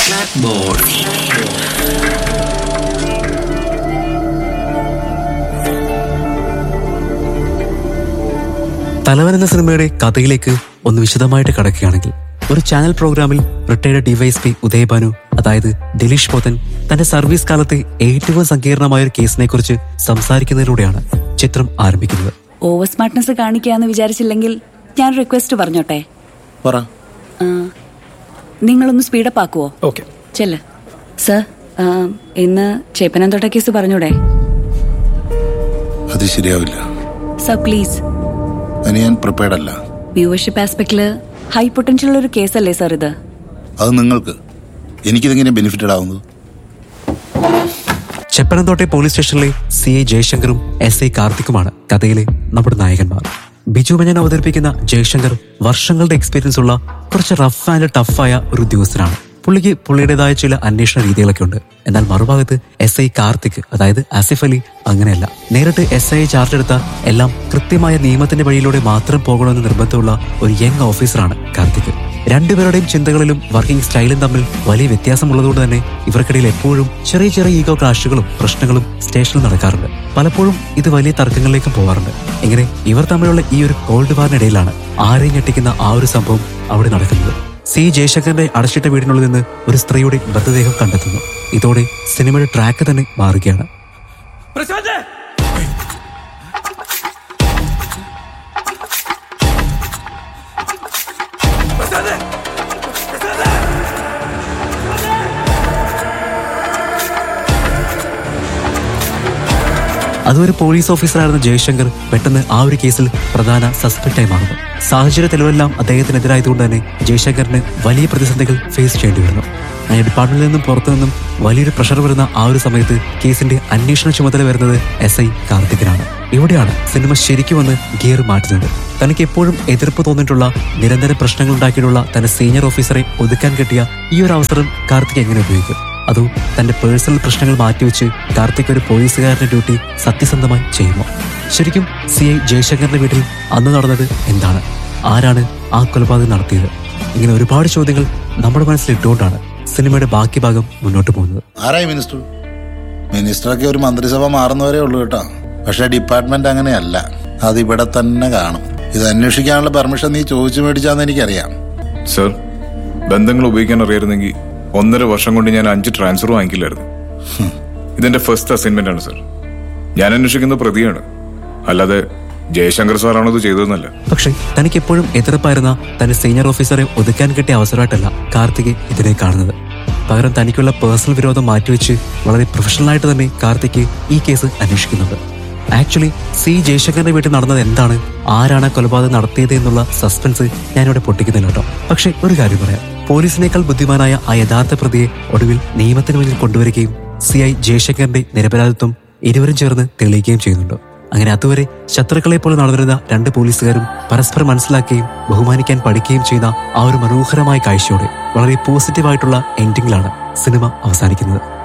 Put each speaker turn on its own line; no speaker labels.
Blackboard.
തലവൻ എന്ന സിനിമയുടെ കഥയിലേക്ക് ഒന്ന് വിശദമായിട്ട് കടക്കുകയാണെങ്കിൽ ഒരു ചാനൽ പ്രോഗ്രാമിൽ റിട്ടയർഡ് ഡിവൈഎസ്പി ഉദയഭാനു അതായത് ദിലീഷ് പോത്തൻ തന്റെ സർവീസ് കാലത്തെ ഏറ്റവും സങ്കീർണമായ ഒരു കേസിനെ കുറിച്ച് സംസാരിക്കുന്നതിലൂടെയാണ് ചിത്രം ആരംഭിക്കുന്നത്
ഓവർ സ്മാർട്ട്നെസ് കാണിക്കാന്ന് വിചാരിച്ചില്ലെങ്കിൽ ഞാൻ റിക്വസ്റ്റ് പറഞ്ഞോട്ടെ
പറ
ആ, നിങ്ങളൊന്ന് സ്പീഡപ്പ് ആക്കുവോ
ഓക്കെ
ചെല്ല് സർ ആ, ഇന്ന് ചേപ്പനന്തോട്ട കേസ് പറഞ്ഞൂടെ
അത് ശരിയാവില്ല
സർ പ്ലീസ്
അതിന് ഞാൻ പ്രിപ്പയർഡ് അല്ല
വ്യൂവർഷിപ്പ് ആസ്പെക്ടില് ഹൈ പൊട്ടൻഷ്യൽ ഉള്ള ഒരു കേസല്ലേ സർ ഇത്
അത് നിങ്ങൾക്ക് എനിക്കിതെങ്ങനെ ബെനിഫിറ്റഡ് ആവുന്നത്
ചെപ്പനന്തോട്ടെ പോലീസ് സ്റ്റേഷനിലെ സി ഐ ജയശങ്കറും എസ് ഐ കാർത്തിക്കുമാണ് കഥയിലെ നമ്മുടെ നായകന്മാർ ബിജു മഞ്ഞൻ അവതരിപ്പിക്കുന്ന ജയശങ്കർ വർഷങ്ങളുടെ എക്സ്പീരിയൻസ് ഉള്ള കുറച്ച് റഫ് ആൻഡ് ടഫായ ഒരു ഉദ്യോഗസ്ഥനാണ് പുള്ളിക്ക് പുള്ളിയുടേതായ ചില അന്വേഷണ രീതികളൊക്കെ ഉണ്ട് എന്നാൽ മറുഭാഗത്ത് എസ് ഐ കാർത്തിക് അതായത് ആസിഫ് അലി അങ്ങനെയല്ല നേരിട്ട് എസ് ഐ ചാർജ് എടുത്ത എല്ലാം കൃത്യമായ നിയമത്തിന്റെ വഴിയിലൂടെ മാത്രം പോകണമെന്ന് നിർബന്ധമുള്ള ഒരു യങ് ഓഫീസറാണ് കാർത്തിക് രണ്ടുപേരുടെയും ചിന്തകളിലും വർക്കിംഗ് സ്റ്റൈലും തമ്മിൽ വലിയ വ്യത്യാസമുള്ളതുകൊണ്ട് തന്നെ ഇവർക്കിടയിൽ എപ്പോഴും ചെറിയ ചെറിയ ഈഗോ ക്ലാഷുകളും പ്രശ്നങ്ങളും സ്റ്റേഷനിൽ നടക്കാറുണ്ട് പലപ്പോഴും ഇത് വലിയ തർക്കങ്ങളിലേക്കും പോകാറുണ്ട് ഇങ്ങനെ ഇവർ തമ്മിലുള്ള ഈ ഒരു കോൾഡ് വാറിനിടയിലാണ് ആരെയും ഞെട്ടിക്കുന്ന ആ ഒരു സംഭവം അവിടെ നടക്കുന്നത് സി ജയശങ്കറിന്റെ അടച്ചിട്ട വീടിനുള്ളിൽ നിന്ന് ഒരു സ്ത്രീയുടെ മൃതദേഹം കണ്ടെത്തുന്നു ഇതോടെ സിനിമയുടെ ട്രാക്ക് തന്നെ മാറുകയാണ് അതൊരു പോലീസ് ഓഫീസറായിരുന്ന ജയശങ്കർ പെട്ടെന്ന് ആ ഒരു കേസിൽ പ്രധാന സസ്പെക്റ്റായി മാറുന്നു സാഹചര്യ തെളിവെല്ലാം അദ്ദേഹത്തിനെതിരായതുകൊണ്ട് തന്നെ ജയശങ്കറിന് വലിയ പ്രതിസന്ധികൾ ഫേസ് ചെയ്യേണ്ടി വരുന്നു അങ്ങനെ ഡിപ്പാർട്ട്മെന്റിൽ നിന്നും പുറത്തു നിന്നും വലിയൊരു പ്രഷർ വരുന്ന ആ ഒരു സമയത്ത് കേസിന്റെ അന്വേഷണ ചുമതല വരുന്നത് എസ് ഐ കാർത്തികനാണ് ഇവിടെയാണ് സിനിമ ശരിക്കും ഒന്ന് ഗിയർ മാറ്റുന്നത് തനിക്ക് എപ്പോഴും എതിർപ്പ് തോന്നിയിട്ടുള്ള നിരന്തര പ്രശ്നങ്ങൾ ഉണ്ടാക്കിയിട്ടുള്ള തന്റെ സീനിയർ ഓഫീസറെ ഒതുക്കാൻ കിട്ടിയ ഈ ഒരു അവസരം കാർത്തിക് എങ്ങനെ ഉപയോഗിക്കും അതോ തന്റെ പേഴ്സണൽ പ്രശ്നങ്ങൾ മാറ്റിവെച്ച് കാർത്തിക് ഒരു പോലീസുകാരന്റെ ഡ്യൂട്ടി സത്യസന്ധമായി ചെയ്യുമോ ശരിക്കും സി ഐ ജയശങ്കറിന്റെ വീട്ടിൽ അന്ന് നടന്നത് എന്താണ് ആരാണ് ആ കൊലപാതകം നടത്തിയത് ഇങ്ങനെ ഒരുപാട് ചോദ്യങ്ങൾ നമ്മുടെ മനസ്സിൽ ഇട്ടുകൊണ്ടാണ് സിനിമയുടെ ബാക്കി ഭാഗം മുന്നോട്ട് പോകുന്നത്
ആരായി മിനിസ്റ്റർ മിനിസ്റ്ററൊക്കെ ഒരു മന്ത്രിസഭ മാറുന്നവരേ ഉള്ളൂ കേട്ടോ പക്ഷെ ഡിപ്പാർട്ട്മെന്റ് അങ്ങനെയല്ല അത് ഇവിടെ തന്നെ കാണും ഇത് അന്വേഷിക്കാനുള്ള പെർമിഷൻ നീ ചോദിച്ചു മേടിച്ചാന്ന് എനിക്കറിയാം
സർ ബന്ധങ്ങൾ ഉപയോഗിക്കാൻ അറിയായിരുന്നെങ്കിൽ ഒന്നര വർഷം കൊണ്ട് ഞാൻ അഞ്ച് ട്രാൻസ്ഫർ വാങ്ങിക്കില്ലായിരുന്നു ഇതെന്റെ ഫസ്റ്റ് അസൈൻമെന്റ് ആണ് സർ ഞാൻ അന്വേഷിക്കുന്ന പ്രതിയാണ് അല്ലാതെ ജയശങ്കർ സാറാണ് ഇത് ചെയ്തതെന്നല്ല
പക്ഷെ തനിക്ക് എപ്പോഴും എതിർപ്പായിരുന്ന തന്റെ സീനിയർ ഓഫീസറെ ഒതുക്കാൻ കിട്ടിയ അവസരമായിട്ടല്ല കാർത്തിക് ഇതിനെ കാണുന്നത് പകരം തനിക്കുള്ള പേഴ്സണൽ വിരോധം മാറ്റിവെച്ച് വളരെ പ്രൊഫഷണലായിട്ട് തന്നെ കാർത്തിക് ഈ കേസ് അന്വേഷിക്കുന്നുണ്ട് ആക്ച്വലി സി ജയശങ്കറിന്റെ വീട്ടിൽ നടന്നത് എന്താണ് ആരാണ് കൊലപാതകം നടത്തിയത് എന്നുള്ള സസ്പെൻസ് ഞാനിവിടെ പൊട്ടിക്കുന്നില്ല കേട്ടോ പക്ഷെ ഒരു കാര്യം പറയാം പോലീസിനേക്കാൾ ബുദ്ധിമാനായ ആ യഥാർത്ഥ പ്രതിയെ ഒടുവിൽ നിയമത്തിന് മുന്നിൽ കൊണ്ടുവരികയും സി ഐ ജയശങ്കറിന്റെ നിരപരാധിത്വം ഇരുവരും ചേർന്ന് തെളിയിക്കുകയും ചെയ്യുന്നുണ്ട് അങ്ങനെ അതുവരെ ശത്രുക്കളെ പോലെ നടന്നിരുന്ന രണ്ട് പോലീസുകാരും പരസ്പരം മനസ്സിലാക്കുകയും ബഹുമാനിക്കാൻ പഠിക്കുകയും ചെയ്യുന്ന ആ ഒരു മനോഹരമായ കാഴ്ചയോടെ വളരെ പോസിറ്റീവായിട്ടുള്ള എൻഡിങ്ങിലാണ് സിനിമ അവസാനിക്കുന്നത്